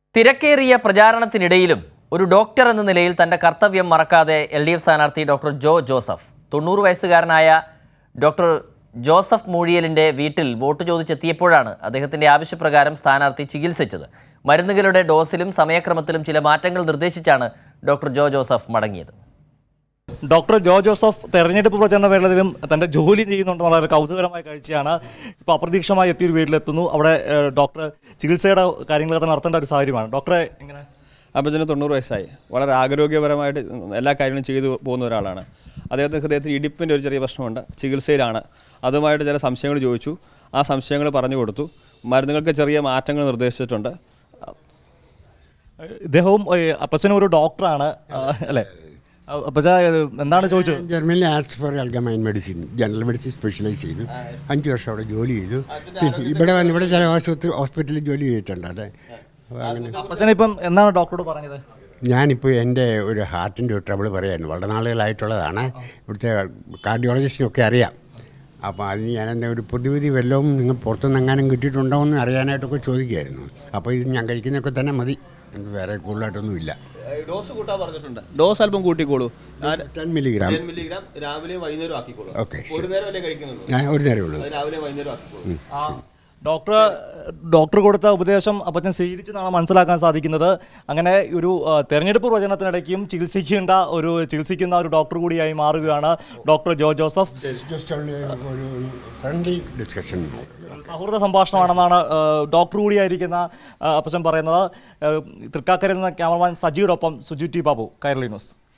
തിരക്കേറിയ പ്രചാരണത്തിനിടയിലും ഒരു ഡോക്ടർ എന്ന നിലയിൽ തന്റെ കർത്തവ്യം മറക്കാതെ എൽ ഡി എഫ് സ്ഥാനാർത്ഥി ഡോക്ടർ ജോ ജോസഫ് തൊണ്ണൂറ് വയസ്സുകാരനായ ഡോക്ടർ ജോസഫ് മൂഴിയലിന്റെ വീട്ടിൽ വോട്ട് ചോദിച്ചെത്തിയപ്പോഴാണ് അദ്ദേഹത്തിന്റെ ആവശ്യപ്രകാരം സ്ഥാനാർത്ഥി ചികിത്സിച്ചത് മരുന്നുകളുടെ ഡോസിലും സമയക്രമത്തിലും ചില മാറ്റങ്ങൾ നിർദ്ദേശിച്ചാണ് ഡോക്ടർ ജോ ജോസഫ് മടങ്ങിയത് ഡോക്ടർ ജോ ജോസഫ് തെരഞ്ഞെടുപ്പ് പ്രചരണ വേളയിലും തൻ്റെ ജോലി ചെയ്യുന്നുണ്ടെന്നുള്ള ഒരു കൗതുകരമായ കാഴ്ചയാണ് ഇപ്പോൾ അപ്രതീക്ഷിതമായി എത്തിയൊരു വീട്ടിലെത്തുന്നു അവിടെ ഏഹ്, ഡോക്ടർ ചികിത്സയുടെ കാര്യങ്ങളൊക്കെ നടത്തേണ്ട ഒരു സാഹചര്യമാണ് ഡോക്ടറെ എങ്ങനെ അപ്പച്ചന് തൊണ്ണൂറ് വയസ്സായി വളരെ ആരോഗ്യപരമായിട്ട് എല്ലാ കാര്യങ്ങളും ചെയ്തു പോകുന്ന ഒരാളാണ് അദ്ദേഹത്തിന് ഹൃദയത്തിൽ ഇടിപ്പിൻ്റെ ഒരു ചെറിയ പ്രശ്നമുണ്ട് ചികിത്സയിലാണ് അതുമായിട്ട് ചില സംശയങ്ങൾ ചോദിച്ചു ആ സംശയങ്ങൾ പറഞ്ഞു കൊടുത്തു മരുന്നുകൾക്ക് ചെറിയ മാറ്റങ്ങൾ നിർദ്ദേശിച്ചിട്ടുണ്ട് ഇദ്ദേഹവും ഏഹ്, അപ്പച്ചനും ഒരു ഡോക്ടറാണ് ആ, അല്ലേ അപ്പച്ച ഏഹ്, എന്താണ് ചോദിച്ചത് ജർമ്മനിലെ ആർട്സ് ഫോർ അൽഗമൈൻ മെഡിസിൻ ജനറൽ മെഡിസിൻ സ്പെഷ്യലൈസ് ചെയ്തു അഞ്ച് വർഷം അവിടെ ജോലി ചെയ്തു പിന്നെ ഇവിടെ വന്ന് ഇവിടെ ചില ആശുപത്രി ഹോസ്പിറ്റലിൽ ജോലി ചെയ്തിട്ടുണ്ട് അതെ അപ്പോൾ അങ്ങനെ അപ്പച്ചനിപ്പം എന്താണ് ഡോക്ടറോട് പറഞ്ഞത് ഞാനിപ്പോൾ എൻ്റെ ഒരു ഹാർട്ടിൻ്റെ ഒരു ട്രബിൾ പറയായിരുന്നു വളരെ നാളുകളായിട്ടുള്ളതാണ് ഇവിടുത്തെ കാർഡിയോളജിസ്റ്റിനൊക്കെ അറിയാം അപ്പോൾ അതിന് ഞാനെന്താ ഒരു പ്രതിവിധി വല്ലതും നിങ്ങൾ പുറത്തുനിന്ന് എങ്ങാനും കിട്ടിയിട്ടുണ്ടോ എന്ന് അറിയാനായിട്ടൊക്കെ ചോദിക്കുമായിരുന്നു അപ്പോൾ ഇത് ഞാൻ കഴിക്കുന്നതൊക്കെ തന്നെ മതി എനിക്ക് വേറെ കൂടുതലായിട്ടൊന്നുമില്ല ഡോസ് കൂട്ടാൻ പറഞ്ഞിട്ടുണ്ട് ഡോസ് അല്പം കൂട്ടിക്കോളൂ ടെൻ മില്ലിഗ്രാം മില്ലിഗ്രാം രാവിലെ വൈകുന്നേരം ആക്കിക്കോളൂ ഓക്കെ ഒരു നേരമല്ലേ കഴിക്കുന്നുള്ളൂ ഞാൻ ഒരു നേരമേ ഉള്ളൂ രാവിലെ വൈകുന്നേരം ആക്കിക്കോളൂ ആ ഡോക്ടർ ഡോക്ടർ കൊടുത്ത ഉപദേശം അപ്പച്ചൻ സ്വീകരിച്ചെന്നാണ് മനസ്സിലാക്കാൻ സാധിക്കുന്നത് അങ്ങനെ ഒരു ആ, തെരഞ്ഞെടുപ്പ് പ്രചരണത്തിനിടയ്ക്കും ചികിത്സിക്കേണ്ട ഒരു ചികിത്സിക്കുന്ന ഒരു ഡോക്ടർ കൂടിയായി മാറുകയാണ് doctor Jo Joseph just only ഒരു ഫ്രണ്ട്ലി ഡിസ്കഷൻ സൗഹൃദ സംഭാഷണമാണെന്നാണ് ആ, ഡോക്ടർ കൂടിയായിരിക്കുന്ന ആ, അപ്പച്ചൻ പറയുന്നത് ആ, തൃക്കാക്കരയിൽ നിന്ന് ക്യാമറമാൻ സജിയോടൊപ്പം സുജു ടി ബാബു കൈരളി ന്യൂസ്